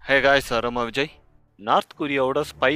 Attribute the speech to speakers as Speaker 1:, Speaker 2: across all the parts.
Speaker 1: ஹே guys Rama Vijay north கொரியாவோட spy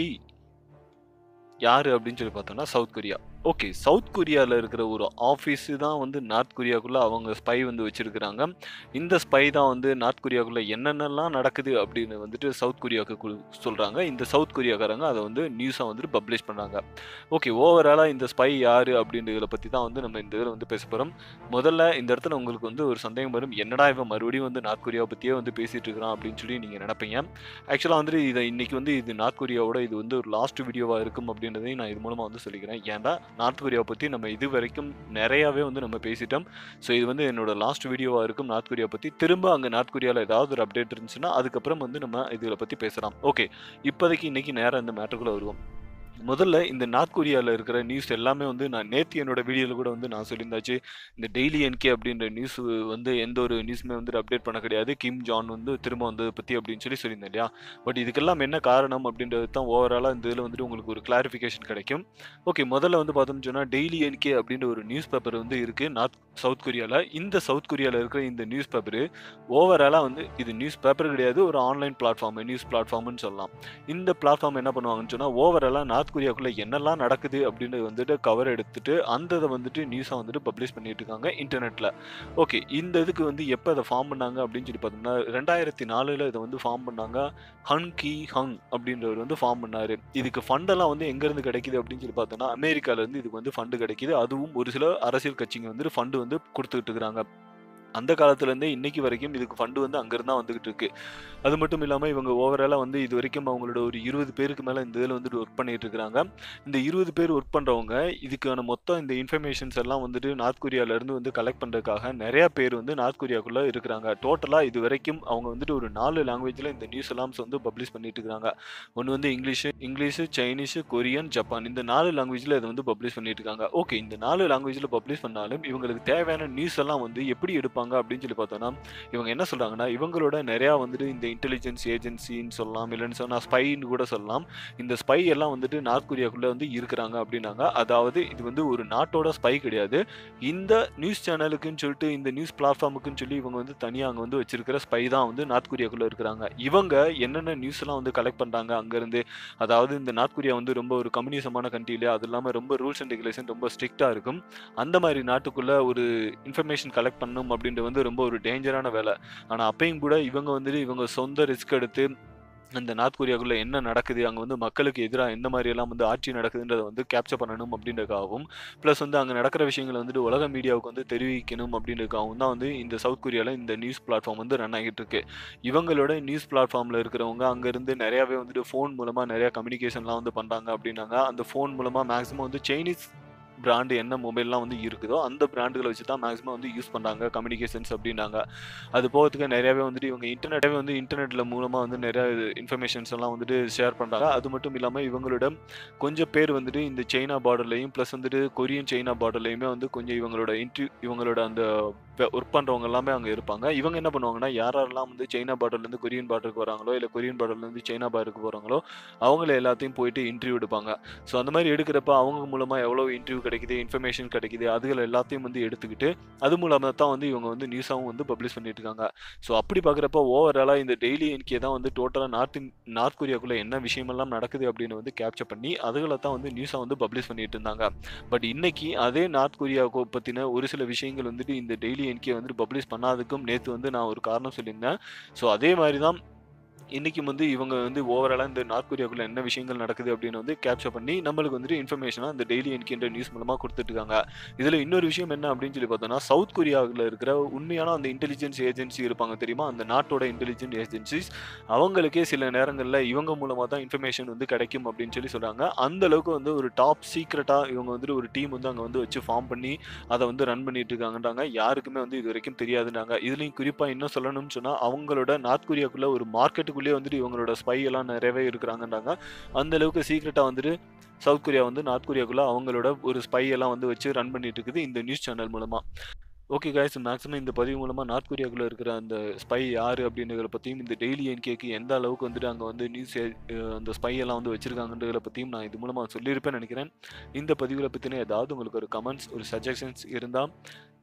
Speaker 1: யாரு அப்படின்னு சொல்லி பார்த்தோம்னா சவுத் கொரியா ஓகே சவுத் கொரியாவில் இருக்கிற ஒரு ஆஃபீஸு தான் வந்து நார்த் கொரியாக்குள்ளே அவங்க ஸ்பை வந்து வச்சுருக்கிறாங்க இந்த ஸ்பை தான் வந்து நார்த் கொரியாக்குள்ளே என்னென்னலாம் நடக்குது அப்படின்னு வந்துட்டு சவுத் கொரியாவுக்கு சொல்கிறாங்க இந்த சவுத் கொரியாக்காரங்க அதை வந்து நியூஸாக வந்துட்டு பப்ளிஷ் பண்ணுறாங்க ஓகே ஓவராலாக இந்த ஸ்பை யார் அப்படின்றத பற்றி தான் வந்து நம்ம இந்த இதில் வந்து பேச போகிறோம் முதல்ல இந்த இடத்துல உங்களுக்கு வந்து ஒரு சந்தேகம் வரும் என்னடா இவன் மறுபடியும் வந்து நார்த் கொரியாவை பற்றியே வந்து பேசிகிட்டு இருக்கிறான் அப்படின்னு சொல்லி நீங்கள் நினைப்பீங்க ஆக்சுவலாக வந்து இதை இன்னைக்கு வந்து இது நார்த் கொரியாவோட இது வந்து ஒரு லாஸ்ட் வீடியோவாக இருக்கும் அப்படின்றதையும் நான் இது மூலமாக வந்து சொல்லிக்கிறேன் ஏன்டா நார்த் கொரியாவை பற்றி நம்ம இது வரைக்கும் நிறையாவே வந்து நம்ம பேசிட்டோம் ஸோ இது வந்து என்னோட லாஸ்ட் வீடியோவாக இருக்கும் நார்த் கொரியா பற்றி திரும்ப அங்கே நார்த் கொரியாவில் ஏதாவது ஒரு அப்டேட் இருந்துச்சுன்னா அதுக்கப்புறம் வந்து நம்ம இதில் பற்றி பேசலாம் ஓகே இப்போதைக்கு இன்னைக்கு நேராக இந்த மேட்டருக்குள்ளே வருவோம் முதல்ல இந்த நார்த் கொரியாவில் இருக்கிற நியூஸ் எல்லாமே வந்து நான் நேற்று என்னோட வீடியோவில் கூட வந்து நான் சொல்லியிருந்தாச்சு இந்த டெய்லி என்கே அப்படின்ற நியூஸ் வந்து எந்த ஒரு நியூஸுமே வந்து அப்டேட் பண்ண கிடையாது கிம் ஜான் வந்து திரும்ப வந்ததை பற்றி அப்படின்னு சொல்லி சொல்லியிருந்தேன் இல்லையா பட் இதுக்கெல்லாம் என்ன காரணம் அப்படின்றது தான் ஓவராலாக இந்த இதில் வந்துட்டு உங்களுக்கு ஒரு கிளாரிஃபிகேஷன் கிடைக்கும் ஓகே முதல்ல வந்து பார்த்தோம்னு சொன்னால் டெய்லி என்கே அப்படின்ற ஒரு நியூஸ் பேப்பர் வந்து இருக்குது நார்த் சவுத் கொரியாவில் இந்த சவுத் கொரியாவில் இருக்கிற இந்த நியூஸ் பேப்பரு ஓவராலாக வந்து இது நியூஸ் பேப்பர் கிடையாது ஒரு ஆன்லைன் பிளாட்ஃபார்ம் நியூஸ் பிளாட்ஃபார்ம்னு சொல்லலாம் இந்த பிளாட்ஃபார்ம் என்ன பண்ணுவாங்கன்னு சொன்னால் ஓவராலாக நார்த் கொரியாக்குள்ளே என்னெல்லாம் நடக்குது அப்படின்றது வந்துட்டு கவர் எடுத்துட்டு அந்த இதை வந்துட்டு நியூஸாக வந்துட்டு பப்ளிஷ் பண்ணிட்டு இருக்காங்க இன்டர்நெட்டில் ஓகே இந்த இதுக்கு வந்து எப்போ அதை ஃபார்ம் பண்ணாங்க அப்படின்னு சொல்லி பார்த்தோம்னா ரெண்டாயிரத்தி நாலில் இதை வந்து ஃபார்ம் பண்ணாங்க ஹன் கி ஹங் அப்படின்றவர் வந்து ஃபார்ம் பண்ணார் இதுக்கு ஃபண்டெல்லாம் வந்து எங்கேருந்து கிடைக்குது அப்படின்னு சொல்லி பார்த்தோம்னா அமெரிக்காவிலேருந்து இதுக்கு வந்து ஃபண்டு கிடைக்குது அதுவும் ஒரு சில அரசியல் கட்சிங்க வந்து ஃபண்டு வந்து கொடுத்துக்கிட்டு இருக்கிறாங்க அந்த காலத்துலேருந்தே இன்னைக்கு வரைக்கும் இதுக்கு ஃபண்டு வந்து அங்கேருந்து தான் வந்துகிட்டு இருக்கு அது மட்டும் இல்லாமல் இவங்க ஓவராலாக வந்து இது வரைக்கும் அவங்களோட ஒரு இருபது பேருக்கு மேலே இந்த இதில் வந்துட்டு ஒர்க் பண்ணிட்டு இருக்கிறாங்க இந்த இருபது பேர் ஒர்க் பண்ணுறவங்க இதுக்கான மொத்தம் இந்த இன்ஃபர்மேஷன்ஸ் எல்லாம் வந்துட்டு நார்த் கொரியாவிலேருந்து வந்து கலெக்ட் பண்ணுறதுக்காக நிறைய பேர் வந்து நார்த் கொரியாக்குள்ளே இருக்கிறாங்க டோட்டலாக இது வரைக்கும் அவங்க வந்துட்டு ஒரு நாலு லாங்குவேஜில் இந்த நியூஸ் எல்லாம்ஸ் வந்து பப்ளிஷ் பண்ணிட்டு இருக்காங்க ஒன்று வந்து English English Chinese Korean Japan இந்த நாலு லாங்குவேஜில் இதை வந்து பப்ளிஷ் பண்ணிட்டு இருக்காங்க ஓகே இந்த நாலு லாங்குவேஜில் பப்ளிஷ் பண்ணாலும் இவங்களுக்கு தேவையான நியூஸ் எல்லாம் வந்து எப்படி எடுப்பாங்க அப்படின்னு சொல்லி பார்த்தோம்னா இவங்க என்ன சொல்கிறாங்கன்னா இவங்களோட நிறையா வந்துட்டு இந்த இன்டெலிஜென்ஸ் ஏஜென்சின்னு சொல்லலாம் இல்லைன்னு சொன்னால் ஸ்பைன்னு கூட சொல்லலாம் இந்த ஸ்பை எல்லாம் வந்துட்டு நார்த் கொரியாக்குள்ளே வந்து இருக்கிறாங்க அப்படின்னாங்க அதாவது இது வந்து ஒரு நாட்டோட ஸ்பை கிடையாது இந்த நியூஸ் சேனலுக்குன்னு சொல்லிட்டு இந்த நியூஸ் பிளாட்ஃபார்முக்குன்னு சொல்லி இவங்க வந்து தனியாக அங்கே வந்து வச்சிருக்கிற ஸ்பை தான் வந்து நார்த் கொரியாக்குள்ளே இருக்கிறாங்க இவங்க என்னென்ன நியூஸ் எல்லாம் வந்து கலெக்ட் பண்ணுறாங்க அங்கேருந்து அதாவது இந்த நார்த் கொரியா வந்து ரொம்ப ஒரு கம்யூனிசமான கண்ட்ரிலே அது இல்லாமல் ரொம்ப ரூல்ஸ் அண்ட் ரெகுலேஷன் ரொம்ப ஸ்ட்ரிக்டாக இருக்கும் அந்த மாதிரி நாட்டுக்குள்ளே ஒரு இன்ஃபர்மேஷன் கலெக்ட் பண்ணணும் அப்படின்றது வந்து ரொம்ப ஒரு டேஞ்சரான வேலை ஆனால் அப்பயும் கூட இவங்க வந்துட்டு இவங்க சொந்த ரிஸ்க் எடுத்து அந்த நார்த் கொரியாக்குள்ள என்ன நடக்குது அங்கே வந்து மக்களுக்கு எதிராக எந்த மாதிரி எல்லாம் வந்து ஆட்சி நடக்குதுன்றதை வந்து கேப்சர் பண்ணணும் அப்படின்றதுக்காகவும் ப்ளஸ் வந்து அங்கே நடக்கிற விஷயங்களை வந்துட்டு உலக மீடியாவுக்கு வந்து தெரிவிக்கணும் அப்படின்றதுக்காகவும் தான் வந்து இந்த சவுத் கொரியாவில் இந்த நியூஸ் பிளாட்ஃபார்ம் வந்து ரன் ஆகிட்டு இருக்கு இவங்களோட நியூஸ் பிளாட்ஃபார்மில் இருக்கிறவங்க அங்கேருந்து நிறையாவே வந்துட்டு ஃபோன் மூலமாக நிறையா கம்யூனிகேஷன்லாம் வந்து பண்ணுறாங்க அப்படின்னாங்க அந்த ஃபோன் மூலமாக மேக்ஸிமம் வந்து சைனீஸ் பிராண்டு என்ன மொபைல்லாம் வந்து இருக்குதோ அந்த பிராண்டுகளை வச்சு தான் மேக்ஸிமம் வந்து யூஸ் பண்ணுறாங்க கம்யூனிகேஷன்ஸ் அப்படின்னாங்க அது போகிறதுக்கு நிறையாவே வந்துட்டு இவங்க இன்டர்நெட்டாவே வந்து இன்டர்நெட்டில் மூலமாக வந்து நிறையா இன்ஃபர்மேஷன்ஸ் எல்லாம் வந்துட்டு ஷேர் பண்ணுறாங்க அது மட்டும் இல்லாமல் இவங்களோட கொஞ்சம் பேர் வந்துட்டு இந்த சைனா பார்டர்லையும் ப்ளஸ் வந்துட்டு கொரியன் சைனா பார்டர்லையுமே வந்து கொஞ்சம் இவங்களோட இன்ட்ரி இவங்களோட அந்த ஒர்க் பண்ணுறவங்க எல்லாமே அங்கே இருப்பாங்க இவங்க என்ன பண்ணுவாங்கன்னா யாரெல்லாம் வந்து சைனா பார்டர்லேருந்து கொரியன் பார்டருக்கு வராங்களோ இல்லை கொரியன் பார்டர்லேருந்து சைனா பார்டருக்கு போகிறாங்களோ அவங்கள எல்லாத்தையும் போயிட்டு இன்டர்வியூ எடுப்பாங்க ஸோ அந்த மாதிரி எடுக்கிறப்ப அவங்க மூலமாக எவ்வளோ இன்டர்வியூ கிடைக்குது இன்ஃபர்மேஷன் கிடைக்குது அதுகள் எல்லாத்தையும் வந்து எடுத்துக்கிட்டு அது மூலமாக தான் வந்து இவங்க வந்து நியூஸாகவும் வந்து பப்ளிஷ் பண்ணிட்டு இருக்காங்க ஸோ அப்படி பார்க்குறப்ப ஓவராலாக இந்த டெய்லி என்கே தான் வந்து டோட்டலாக நார்த் நார்த் கொரியாக்குள்ளே என்ன விஷயமெல்லாம் நடக்குது அப்படின்னு வந்து கேப்சர் பண்ணி அதுகளை தான் வந்து நியூஸாக வந்து பப்ளிஷ் பண்ணிட்டு இருந்தாங்க பட் இன்னைக்கு அதே நார்த் கொரியாவை பற்றின ஒரு சில விஷயங்கள் வந்துட்டு இந்த டெய்லி என்கே வந்துட்டு பப்ளிஷ் பண்ணாததுக்கும் நேற்று வந்து நான் ஒரு காரணம் சொல்லியிருந்தேன் ஸோ அதே மாதிரி தான் இன்றைக்கும் வந்து இவங்க வந்து ஓவராலாக இந்த நார்த் கொரியாக்குள்ள என்ன விஷயங்கள் நடக்குது அப்படின்னு வந்து கேப்சர் பண்ணி நம்மளுக்கு வந்துட்டு இன்ஃபர்மேஷனாக இந்த டெய்லி என்கின்ற நியூஸ் மூலமாக கொடுத்துட்ருக்காங்க இதில் இன்னொரு விஷயம் என்ன அப்படின்னு சொல்லி பார்த்தோம்னா சவுத் கொரியாவில் இருக்கிற உண்மையான அந்த இன்டெலிஜென்ஸ் ஏஜென்சி இருப்பாங்க தெரியுமா அந்த நாட்டோட இன்டெலிஜென்ஸ் ஏஜென்சிஸ் அவங்களுக்கே சில நேரங்களில் இவங்க மூலமாக தான் இன்ஃபர்மேஷன் வந்து கிடைக்கும் அப்படின்னு சொல்லி சொல்கிறாங்க அந்த அளவுக்கு வந்து ஒரு டாப் சீக்ரெட்டாக இவங்க வந்துட்டு ஒரு டீம் வந்து அங்கே வந்து வச்சு ஃபார்ம் பண்ணி அதை வந்து ரன் பண்ணிட்டு இருக்காங்கன்றாங்க யாருக்குமே வந்து இது வரைக்கும் தெரியாதுன்றாங்க இதுலேயும் குறிப்பாக இன்னும் சொல்லணும்னு சொன்னால் அவங்களோட நார்த் கொரியாக்குள்ள ஒரு மார்க்கெட்டுக்குள்ளேயே வந்துட்டு இவங்களோட ஸ்பை எல்லாம் நிறையவே இருக்கிறாங்கன்றாங்க அந்த அளவுக்கு சீக்ரெட்டாக வந்துட்டு சவுத் கொரியா வந்து நார்த் கொரியாக்குள்ள அவங்களோட ஒரு ஸ்பை எல்லாம் வந்து வச்சு ரன் பண்ணிட்டு இருக்குது இந்த நியூஸ் சேனல் மூலமாக ஓகே காய்ஸ் மேக்ஸிமம் இந்த பதிவு மூலமாக நார்த் கொரியாக்குள்ளே இருக்கிற அந்த ஸ்பை யார் அப்படின்றத பற்றியும் இந்த டெய்லி என்கேக்கு எந்த அளவுக்கு வந்துட்டு அங்கே வந்து நியூஸ் அந்த ஸ்பை எல்லாம் வந்து வச்சிருக்காங்கன்றத பற்றியும் நான் இது மூலமாக சொல்லியிருப்பேன்னு நினைக்கிறேன் இந்த பதிவில் பற்றின ஏதாவது உங்களுக்கு ஒரு கமெண்ட்ஸ் ஒரு சஜஷன்ஸ் இருந்தால்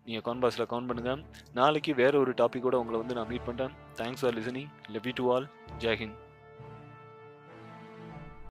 Speaker 1: நீங்கள் கான்பாஸில் கவுண்ட் பண்ணுங்கள் நாளைக்கு வேற ஒரு டாப்பிக்கோட உங்களை வந்து நான் மீட் பண்ணுறேன் thanks for listening love you to all Jai Hind